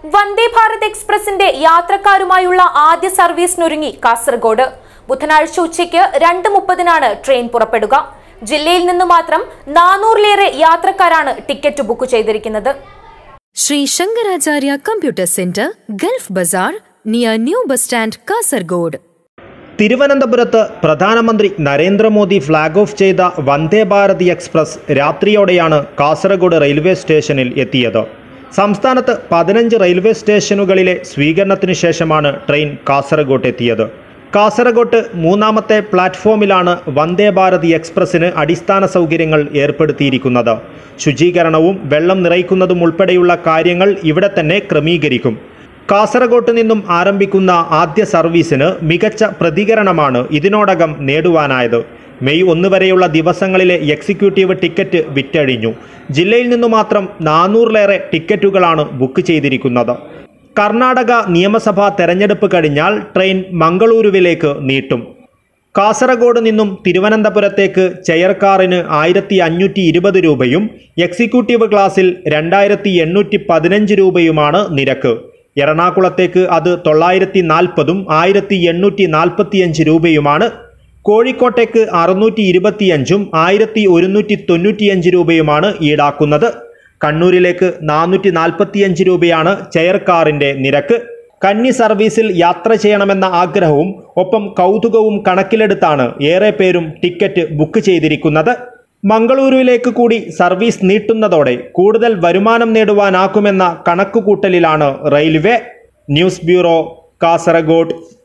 വന്ദേ ഭാരത് എക്സ്പ്രസിന്റെ യാത്രക്കാരുമായുള്ള ആദ്യ സർവീസിനൊരുങ്ങി കാസർഗോഡ് ബുധനാഴ്ച ഉച്ചയ്ക്ക് രണ്ട് മുപ്പതിനാണ് ട്രെയിൻ പുറപ്പെടുക ജില്ലയിൽ നിന്ന് മാത്രം നാനൂറിലേറെ യാത്രക്കാരാണ് ടിക്കറ്റ് ബുക്ക് ചെയ്തിരിക്കുന്നത് Shri Shankaracharya computer centre Gulf Bazaar near new bus stand Kasaragod തിരുവനന്തപുരത്ത് പ്രധാനമന്ത്രി നരേന്ദ്രമോദി ഫ്ളാഗ് ഓഫ് ചെയ്ത വന്ദേ ഭാരത് എക്സ്പ്രസ് രാത്രിയോടെയാണ് കാസർഗോഡ് റെയിൽവേ സ്റ്റേഷനിൽ എത്തിയത് സംസ്ഥാനത്ത് പതിനഞ്ച് റെയിൽവേ സ്റ്റേഷനുകളിലെ സ്വീകരണത്തിനു ശേഷമാണ് ട്രെയിൻ കാസർഗോഡ് എത്തിയത് കാസർഗോട്ട് മൂന്നാമത്തെ പ്ലാറ്റ്ഫോമിലാണ് വന്ദേ ഭാരത് എക്സ്പ്രസ്സിന് അടിസ്ഥാന സൗകര്യങ്ങൾ ഏർപ്പെടുത്തിയിരിക്കുന്നത് ശുചീകരണവും വെള്ളം നിറയ്ക്കുന്നതും ഉൾപ്പെടെയുള്ള കാര്യങ്ങൾ ഇവിടെ തന്നെ ക്രമീകരിക്കും കാസർഗോട്ട് നിന്നും ആരംഭിക്കുന്ന ആദ്യ സർവീസിന് മികച്ച പ്രതികരണമാണ് ഇതിനോടകം നേടുവാനായത് മെയ് ഒന്ന് വരെയുള്ള ദിവസങ്ങളിലെ എക്സിക്യൂട്ടീവ് ടിക്കറ്റ് വിറ്റഴിഞ്ഞു ജില്ലയിൽ നിന്നു മാത്രം നാനൂറിലേറെ ടിക്കറ്റുകളാണ് ബുക്ക് ചെയ്തിരിക്കുന്നത് കർണാടക നിയമസഭാ തെരഞ്ഞെടുപ്പ് കഴിഞ്ഞാൽ ട്രെയിൻ മംഗളൂരുവിലേക്ക് നീട്ടും കാസർഗോഡ് നിന്നും തിരുവനന്തപുരത്തേക്ക് ചെയർ കാറിന് ആയിരത്തി അഞ്ഞൂറ്റി ഇരുപത് രൂപയും എക്സിക്യൂട്ടീവ് ക്ലാസ്സിൽ രണ്ടായിരത്തി എണ്ണൂറ്റി പതിനഞ്ച് രൂപയുമാണ് നിരക്ക് എറണാകുളത്തേക്ക് അത് തൊള്ളായിരത്തി നാൽപ്പതും ആയിരത്തി എണ്ണൂറ്റി നാൽപ്പത്തിയഞ്ച് രൂപയുമാണ് കോഴിക്കോട്ടേക്ക് അറുന്നൂറ്റി ഇരുപത്തിയഞ്ചും ആയിരത്തി ഒരുന്നൂറ്റി തൊണ്ണൂറ്റിയഞ്ച് രൂപയുമാണ് ഈടാക്കുന്നത് കണ്ണൂരിലേക്ക് നാനൂറ്റി നാൽപ്പത്തിയഞ്ച് രൂപയാണ് ചെയർ കാറിൻ്റെ നിരക്ക് കന്നി സർവീസിൽ യാത്ര ചെയ്യണമെന്ന ആഗ്രഹവും ഒപ്പം കൗതുകവും കണക്കിലെടുത്താണ് ഏറെ പേരും ടിക്കറ്റ് ബുക്ക് ചെയ്തിരിക്കുന്നത് മംഗളൂരുവിലേക്ക് കൂടി സർവീസ് നീട്ടുന്നതോടെ കൂടുതൽ വരുമാനം നേടുവാനാക്കുമെന്ന കണക്കുകൂട്ടലിലാണ് റെയിൽവേ ന്യൂസ് ബ്യൂറോ കാസർഗോഡ്